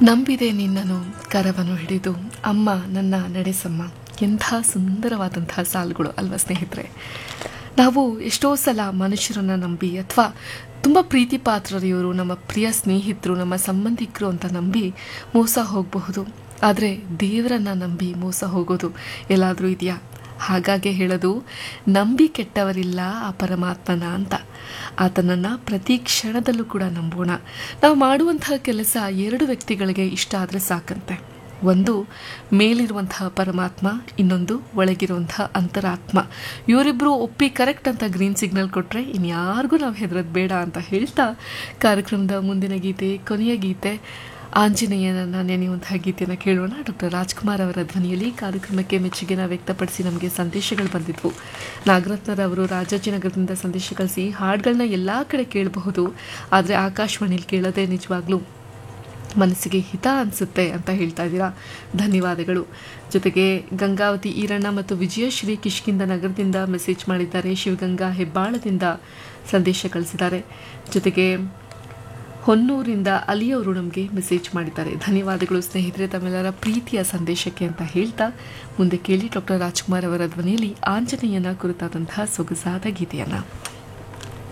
ನಂಬಿದೆ ನಿನ್ನನು ಕರವನ್ನು ಹಿಡಿದು ಅಮ್ಮ ನನ್ನ ನಡೆಸಮ್ಮ ಎಂಥ ಸುಂದರವಾದಂತಹ ಸಾಲುಗಳು ಅಲ್ವಾ ಸ್ನೇಹಿತರೆ ನಾವು ಎಷ್ಟೋ ಸಲ ಮನುಷ್ಯರನ್ನ ನಂಬಿ ಅಥವಾ ತುಂಬ ಪ್ರೀತಿ ಪಾತ್ರರಿಯವರು ನಮ್ಮ ಪ್ರಿಯ ಸ್ನೇಹಿತರು ನಮ್ಮ ಸಂಬಂಧಿಕರು ಅಂತ ನಂಬಿ ಮೋಸ ಹೋಗಬಹುದು ಆದರೆ ದೇವರನ್ನ ನಂಬಿ ಮೋಸ ಹೋಗೋದು ಎಲ್ಲಾದರೂ ಇದೆಯಾ ಹಾಗಾಗಿ ಹೇಳೋದು ನಂಬಿ ಕೆಟ್ಟವರಿಲ್ಲ ಆ ಪರಮಾತ್ಮನ ಅಂತ ಆತನನ್ನು ಪ್ರತಿ ಕ್ಷಣದಲ್ಲೂ ಕೂಡ ನಂಬೋಣ ನಾವು ಮಾಡುವಂತಹ ಕೆಲಸ ಎರಡು ವ್ಯಕ್ತಿಗಳಿಗೆ ಇಷ್ಟ ಆದರೆ ಸಾಕಂತೆ ಒಂದು ಮೇಲಿರುವಂತಹ ಪರಮಾತ್ಮ ಇನ್ನೊಂದು ಒಳಗಿರುವಂತಹ ಅಂತರಾತ್ಮ ಇವರಿಬ್ಬರು ಒಪ್ಪಿ ಕರೆಕ್ಟ್ ಅಂತ ಗ್ರೀನ್ ಸಿಗ್ನಲ್ ಕೊಟ್ಟರೆ ಇನ್ಯಾರಿಗೂ ನಾವು ಹೆದರೋದು ಬೇಡ ಅಂತ ಹೇಳ್ತಾ ಕಾರ್ಯಕ್ರಮದ ಮುಂದಿನ ಗೀತೆ ಕೊನೆಯ ಗೀತೆ ಆಂಜನೇಯನನ್ನ ನೆನೆಯುವಂತಹ ಗೀತೆಯನ್ನು ಕೇಳೋಣ ಡಾಕ್ಟರ್ ರಾಜ್ಕುಮಾರ್ ಅವರ ಧ್ವನಿಯಲ್ಲಿ ಕಾರ್ಯಕ್ರಮಕ್ಕೆ ಮೆಚ್ಚುಗೆನ ವ್ಯಕ್ತಪಡಿಸಿ ನಮಗೆ ಸಂದೇಶಗಳು ಬಂದಿದ್ವು ನಾಗರತ್ನರವರು ರಾಜಾಜಿನಗರದಿಂದ ಸಂದೇಶ ಕಳಿಸಿ ಹಾಡುಗಳನ್ನ ಎಲ್ಲ ಕಡೆ ಕೇಳಬಹುದು ಆದರೆ ಆಕಾಶವಾಣಿಲಿ ಕೇಳೋದೇ ನಿಜವಾಗ್ಲೂ ಮನಸ್ಸಿಗೆ ಹಿತ ಅನಿಸುತ್ತೆ ಅಂತ ಹೇಳ್ತಾ ಇದ್ದೀರಾ ಧನ್ಯವಾದಗಳು ಜೊತೆಗೆ ಗಂಗಾವತಿ ಈರಣ್ಣ ಮತ್ತು ವಿಜಯಶ್ರೀ ಕಿಷ್ಕಿಂದ ನಗರದಿಂದ ಮೆಸೇಜ್ ಮಾಡಿದ್ದಾರೆ ಶಿವಗಂಗಾ ಹೆಬ್ಬಾಳದಿಂದ ಸಂದೇಶ ಕಳಿಸಿದ್ದಾರೆ ಜೊತೆಗೆ ಹೊನ್ನೂರಿಂದ ಅಲಿಯವರು ನಮಗೆ ಮೆಸೇಜ್ ಮಾಡಿದ್ದಾರೆ ಧನ್ಯವಾದಗಳು ಸ್ನೇಹಿತರೆ ತಮ್ಮೆಲ್ಲರ ಪ್ರೀತಿಯ ಸಂದೇಶಕ್ಕೆ ಅಂತ ಹೇಳ್ತಾ ಮುಂದೆ ಕೇಳಿ ಡಾಕ್ಟರ್ ರಾಜ್ಕುಮಾರ್ ಅವರ ಧ್ವನಿಯಲ್ಲಿ ಆಂಜನೇಯನ ಕುರಿತಾದಂತಹ ಸೊಗಸಾದ ಗೀತೆಯನ್ನು